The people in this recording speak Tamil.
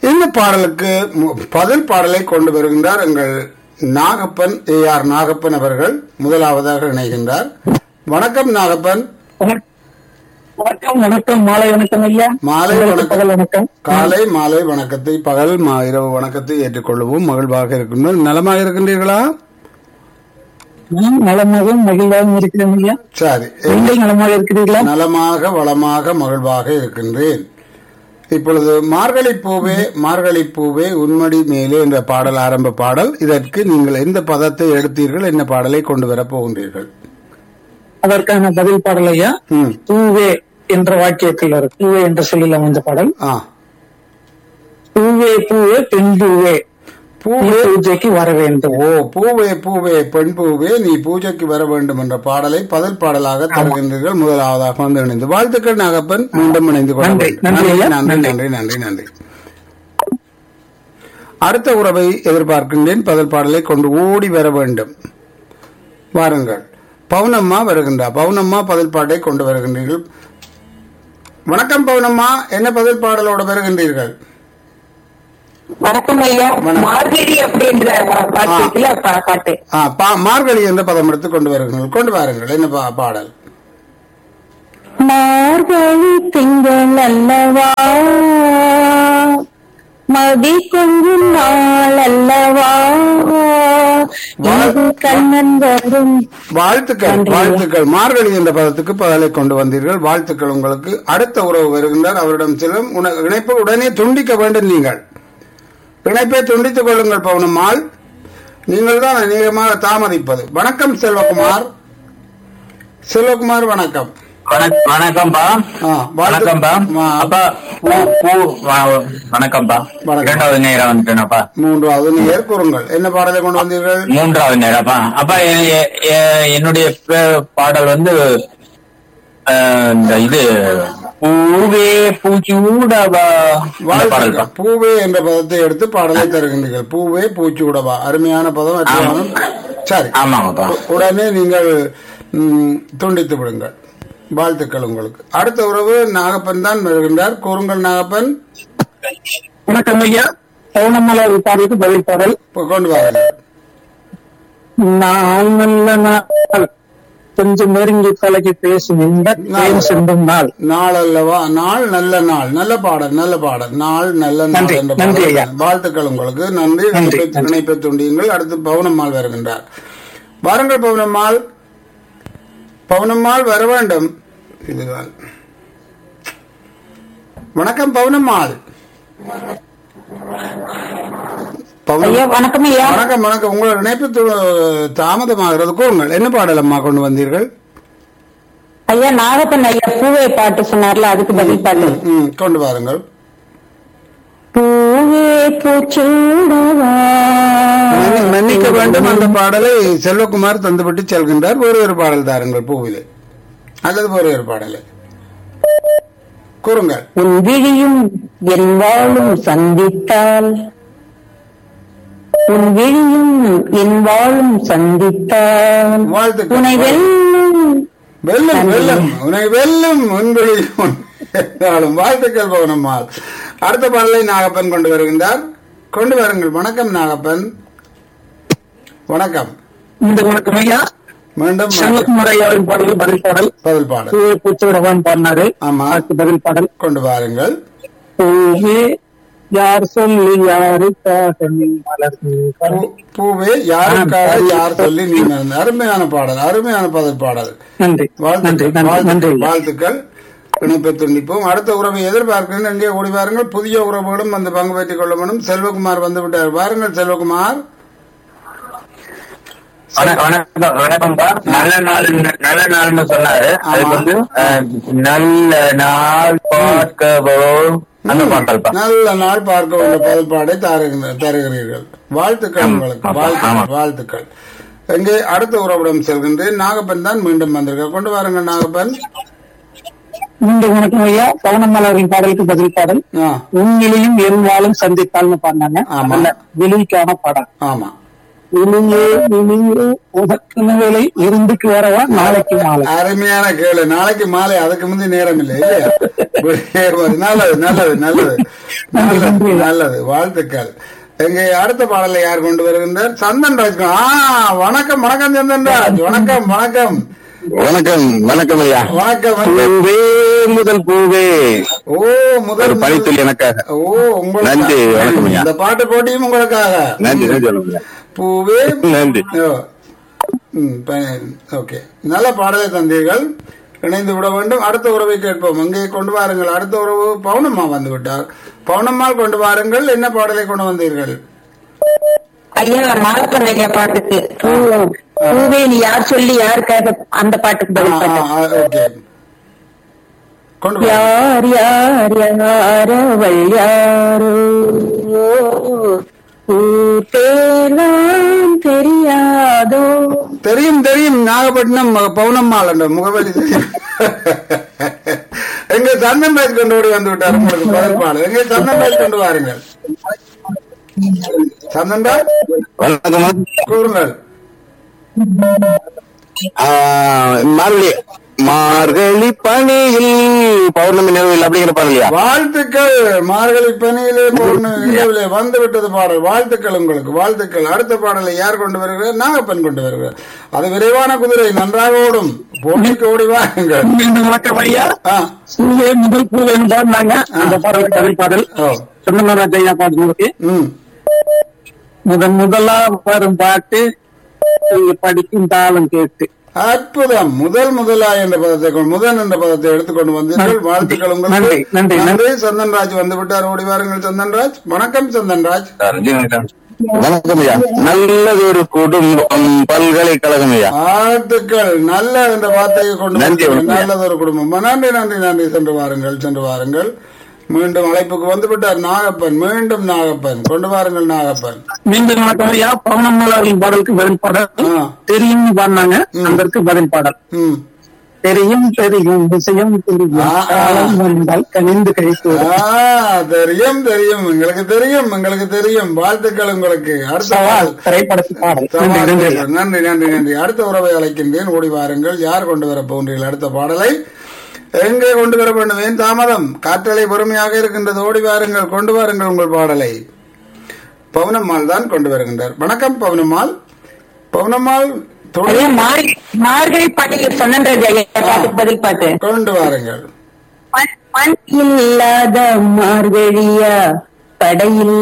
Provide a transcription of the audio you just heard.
இந்த பாடலுக்கு மு- பதில் பாடலை கொண்டு வருகின்றார் எங்கள் நாகப்பன் ஏ ஆர் நாகப்பன் அவர்கள் முதலாவதாக இணைகின்றார் வணக்கம் நாகப்பன் வணக்கம் வணக்கம் மாலை வணக்கம் ஐயா மாலை வணக்கம். பகல் வணக்கம் காலை மாலை வணக்கத்தை பகல் மா- இரவு வணக்கத்தை ஏற்றுக்கொள்ளவும் மகிழ்வாக இருக்கின்றோம் நலமாக இருக்கின்றீர்களா நான் நலமாகவும் மகிழ்வாகவும் இருக்கிறேன் ஐயா சரி நீங்கள் நலமாக இருக்கிறீர்களா நலமாக வளமாக மகிழ்வாக இருக்கின்றேன் இப்பொழுது மார்கழி பூவே மார்கழி பூவே உன்மடி மேலே என்ற பாடல் ஆரம்ப பாடல் இதற்கு நீங்கள் எந்த பதத்தை எடுத்தீர்கள் என்ன பாடலை கொண்டு வரப் போகின்றீர்கள் அதற்கான பதில் பாடல் ஐயா ம். பூவே என்ற வாக்கியத்தில் வரும் பூவே என்ற சொல்லில் அமைந்த பாடல் ஆ பூவே பூவே பெண் பூவே நீ பூவே பூஜைக்கு வர வேண்டும் ஓ பூவே பூவே பெண் பூவே நீ பூஜைக்கு வர வேண்டும் என்ற பாடலை பதில் பாடலாக தருகின்றீர்கள் முதலாவதாக வந்து இணைந்து வாழ்த்துக்கள் நாகப்பன் மீண்டும் இணைந்து கொள்ள நன்றி, வேண்டும். நன்றி ஐயா, நன்றி நன்றி. நன்றி நன்றி நன்றி அடுத்த உறவை எதிர்பார்க்கின்றேன் பதில் பாடலை கொண்டு ஓடி வர வேண்டும் வாருங்கள் பவுனம்மா வருகின்றார் பவுனம்மா பதில் பாட்டை கொண்டு வருகின்றீர்கள் வணக்கம் பவுனம்மா என்ன பதில் பாடலோடு வருகின்றீர்கள் வணக்கம் ஐயா வணக்கம். மார்கழி அப்படின்ற பாட்டு இருக்குல்ல பா- பாட்டு ஆ, பா- மார்கழி என்ற பதம் எடுத்து கொண்டு வருகிறீர்கள் கொண்டு வாருங்கள் என்ன பா- பாடல் மார்கழி திங்கள் அல்லவா மதி கொஞ்சம் நாள் அல்லவா இது கண்ணன் வரும் வாழ்த்துக்கள் நன்றி. வாழ்த்துக்கள் மார்கழி என்ற பதத்துக்கு பதிலை கொண்டு வந்தீர்கள் வாழ்த்துக்கள் உங்களுக்கு அடுத்த உறவு வருகின்றார் அவரிடம் செல்லும் உன- இணைப்பு உடனே துண்டிக்க வேண்டும் நீங்கள் இணைப்பை துண்டித்துக் கொள்ளுங்கள் பவுனம்மாள் நீங்கள் தான் அநேகமாக தாமதிப்பது வணக்கம் செல்வகுமார் செல்வகுமார் வணக்கம் வணக்- வணக்கம்ப்பா ஆ, வாழ்த்து- வணக்கம்ப்பா ஆ. அப்பா பூ பூ வா- வணக்கம்ப்பா வணக்கம். இரண்டாவது நேரம் வந்துட்டேனப்பா மூன்றாவது நீர் கூறுங்கள் என்ன பாடலை கொண்டு வந்தீர்கள் மூன்றாவது நேரம்ப்பா அப்பா எ- எ- எ- என்னுடைய பே- பாடல் வந்து அஹ், இந்த இது பூவே பூச்சி ஊடவா இந்த பாடல்ப்பா வாழ்த்துக்கள். பூவே என்ற பதத்தை எடுத்து பாடலை தருகின்றீர்கள் பூவே பூச்சி உடவா அருமையான பதம் அருமையான சரி ஆமாங்கப்பா உடனே நீங்கள் ம், துண்டித்து விடுங்கள் வாழ்த்துக்கள் உங்களுக்கு அடுத்த உறவு நாகப்பன் தான் வருகின்றார் கூறுங்கள் நாகப்பன் வணக்கம் ஐயா பௌர்ணமலை பாடலுக்கு பதில் பாடல் இப்ப கொண்டு வாருங்கள் நாள் நல்ல நாள் கொஞ்சம் நெருங்கி பழகி பேசும் இந்த தேன் சிந்தும் நாள் நாள் அல்லவா நாள் நல்ல நாள் நல்ல பாடல் நல்ல பாடல் நாள் நல்ல நாள் நன்றி, என்ற நன்றி பாடல். ஐயா. வாழ்த்துக்கள் உங்களுக்கு நன்றி நன்றி, இணைப்பை- நன்றி. இணைப்பை துண்டியுங்கள் அடுத்து பவுனம்மாள் வருகின்றார் வாருங்கள் பவுனம்மாள் பவுனம்மாள் வர வேண்டும் இதுதான் வணக்கம் பவுனம்மாள் பவுனம் ஐயா வணக்கம் ஐயா வணக்கம் வணக்கம் உங்களோட இணைப்பு து- தாமதமாகிறது கூறுங்கள் என்ன பாடல் அம்மா கொண்டு வந்தீர்கள் ஐயா நாகப்பன் ஐயா பூவே பாட்டு சொன்னார்ல அதுக்கு பதில் பாட்டு ம், கொண்டு வாருங்கள் பூவே பூச்சூடவா மன்னி- மன்னிக்க வேண்டும் அந்த பாடலை செல்வகுமார் தந்துவிட்டு செல்கின்றார் வேறு ஒரு பாடல் தாருங்கள் பூவிலே அல்லது வேறு ஒரு பாடலை கூறுங்கள் உன் விழியும் என் வாழும் சந்தித்தால் உன் விழியும் என் வாழும் சந்தித்தால் வாழ்த்துக்கள். உனை வெல்லும் வெல்லும் வெல்லும் உன்னை வெல்லும் உன்களை நாளும் வாழ்த்துக்கள் பவனம்மாள் அடுத்த பாடலை நாகப்பன் கொண்டு வருகின்றார் கொண்டு வாருங்கள் வணக்கம் நாகப்பன் வணக்கம் இந்த வணக்கம் ஐயா மீண்டும் செல்வகுமார் ஐயாவின் பாடல் பதில் பாடல் பதில் பாடல் பூவே பூச்சோடவான் பாடினாரு ஆமா. அதுக்கு பதில் பாடல் கொண்டு வாருங்கள் பூவே யார் சொல்லி யாருக்காக நீ மலர்ந்து பூ- பூவே யாருக்காக யார் சொல்லி நீ மறந்த அருமையான பாடல் அருமையான பதில் பாடல் நன்றி நன்றி வாழ்த்துக்கள் நன்றி நன்றி வாழ்த்துக்கள், ஐயா. வாழ்த்துக்கள் இணைப்பை துண்டிப்போம் அடுத்த உறவை எதிர்பார்க்கிறேன் எங்கே ஓடி வாருங்கள் புதிய உறவுகளும் வந்து பங்கு பெற்றுக் கொள்ள வேண்டும் செல்வகுமார் வந்து விட்டார் வாருங்கள் செல்வகுமார் வண- வணக்கம் வணக்கம்ப்பா நல்ல நாள் நல்ல நாள்னு சொன்னாரு அதுக்கு வந்து அஹ், நல்ல நாள் பார்க்கவோ அந்த பாடல்ப்பா நல்ல நாள் பார்க்க உள்ள பதில்பாடை தருகின்ற- தருகிறீர்கள் வாழ்த்துக்கள் உங்களுக்கு ஆமா. வாழ்த்துக்கள் வாழ்த்துக்கள் எங்கே அடுத்த உறவிடம் செல்கின்றேன் நாகப்பன் தான் மீண்டும் வந்திருக்க கொண்டு வாருங்கள் நாகப்பன் இந்த வணக்கம் ஐயா பவனமலரின் பாடலுக்கு பதில் பாடல் ஆ உண்மையிலையும் என் வாழும் சந்தித்தால்னு பாடினாங்க ஆமா. நல்ல வெளிக்கான பாடல் ஆமா இனியே இனியே உனக்கு வேலை இருந்துக்கு வரவா நாளைக்கு மாலை அருமையான கேளு நாளைக்கு மாலை அதுக்கு முந்தி நேரம் இல்லை இல்லையா நல்லது நல்லது நல்லது நல்லது நல்லது வாழ்த்துக்கள் எங்க அடுத்த பாடலை யார் கொண்டு வருகின்றார் சந்தன் ராஜ் ஆ வணக்கம் வணக்கம் சந்தன் ராஜ் வணக்கம் வணக்கம் வணக்கம் வணக்கம் ஐயா வணக்கம் வணக்கம். பூவே முதல் பூவே ஓ முதல் ஒரு பணித்துள் எனக்காக ஓ உங்களுக்கு நன்றி, வணக்கம் ஐயா. இந்த பாட்டு போட்டியும் உங்களுக்காக நன்றி நன்றி வணக்கம் ஐயா. பூவே நன்றி ஓ. ம், ப- ஓகே நல்ல பாடலை தந்தீர்கள் இணைந்து விட வேண்டும் அடுத்த உறவை கேட்போம் அங்கே கொண்டு வாருங்கள் அடுத்த உறவு பவுனம்மா வந்து விட்டார் பவுனம்மாள் கொண்டு வாருங்கள் என்ன பாடலை கொண்டு வந்தீர்கள் ஐயா நாகப்பன் ஐயா பாட்டுக்கு பூ- பூவே நீ யார் சொல்லி யாருக்காக அந்த பாட்டுக்கு ஆ, பதில் ஆ, பாட்டு ஆ, ஓகே கொண்டு வா யார் யார் யாரவள் யாரோ ஊர் பேரெல்லாம் தெரியாதோ தெரியும் தெரியும் நாகப்பட்டினம் ம- பவுனம்மாள் என்ற முகவரி தெரியும் எங்க சந்தன் ராஜ் கொண்டு ஓடி வந்து விட்டார் உங்களுக்கு பதில் பாடல் எங்க சந்தன் ராஜ் கொண்டு வாருங்கள் சந்தன் ராஜ் வணக்கம் கூறுங்கள் ஆ, மார்கழி மார்கழி பணியில் பௌர்ணமி நிலவில் அப்படிங்கிற பாடலையா வாழ்த்துக்கள் மார்கழி பணியிலே பொண்ணு இரவிலே வந்து விட்டது பாடல் வாழ்த்துக்கள் உங்களுக்கு வாழ்த்துக்கள் அடுத்த பாடலை யார் கொண்டு வருகிறார் நாகப்பன் கொண்டு வருகிறார் அது விரைவான குதிரை நன்றாக ஓடும் போட்டிக்கு ஓடி வாருங்கள் மீண்டும் வணக்கம் ஐயா ஆ, பூவே முதல் பூவேன்னு பாடினாங்க அந்த பாடல் பதில் பாடல் ஓ, சொன்னராஜ் ஐயா பாடுறதுக்கு ம் முதன் முதலா வரும் பாட்டு நீங்க படிக்கும் தாளம் கேட்டு அற்புதம் முதல் முதலா என்ற பதத்தை கொண்டு- முதல் என்ற பதத்தை எடுத்துக்கொண்டு வந்தீர்கள் வாழ்த்துக்கள் உங்களுக்கு நன்றி, நன்றி, நன்றி சந்தன்ராஜ் வந்து விட்டார் ஓடி வாருங்கள் சந்தன்ராஜ் வணக்கம் சந்தன்ராஜ் வணக்கம் ஐயா நல்லது ஒரு குடும்பம் பல்கலைக்கழகம் ஐயா வாழ்த்துக்கள் நல்ல என்ற வார்த்தையை கொண்டு நன்றி, வந்தீர்கள். வணக்கம். நல்லது ஒரு குடும்பம் நன்றி நன்றி நன்றி சென்று வாருங்கள் சென்று வாருங்கள் மீண்டும் அழைப்புக்கு வந்து விட்டார் நாகப்பன் மீண்டும் நாகப்பன் கொண்டு வாருங்கள் நாகப்பன் மீண்டும் வணக்கம் ஐயா பவுனம்மலரின் பாடலுக்கு பதில் பாடல் ஆ. தெரியும் பாடினாங்க அதற்கு பதில் பாடல் ம் தெரியும் தெரியும் விஷயம் தெரியும் ஆ, ஆ. காலம் வந்தால் கனிந்து கழித்து ஆ, தெரியும் தெரியும் எங்களுக்கு தெரியும் எங்களுக்கு தெரியும் வாழ்த்துக்கள் உங்களுக்கு அடுத்த பாடல். திரைப்படத்து பாடல் நன்றி நன்றி ஐயா. சவால் நன்றி நன்றி நன்றி அடுத்த உறவை அழைக்கின்றேன் ஓடி வாருங்கள் யார் கொண்டு வர போன்றீர்கள் அடுத்த பாடலை எங்கே கொண்டு வர வேண்டும் ஏன் தாமதம் காற்றலை பொறுமையாக இருக்கின்றது ஓடி வாருங்கள் கொண்டு வாருங்கள் உங்கள் பாடலை பவுனம்மாள் தான் கொண்டு வருகின்றார் வணக்கம் பவுனம்மாள் பவுனம்மாள் தொழில் ஐயா மார்கழி மார்கழி பாட்டுக்கு சொன்னன்றது ஐயா பாட்டுக்கு பதில் பாட்டு கொண்டு வாருங்கள் மண் மண் இல்லாத மார்கழியா படையில்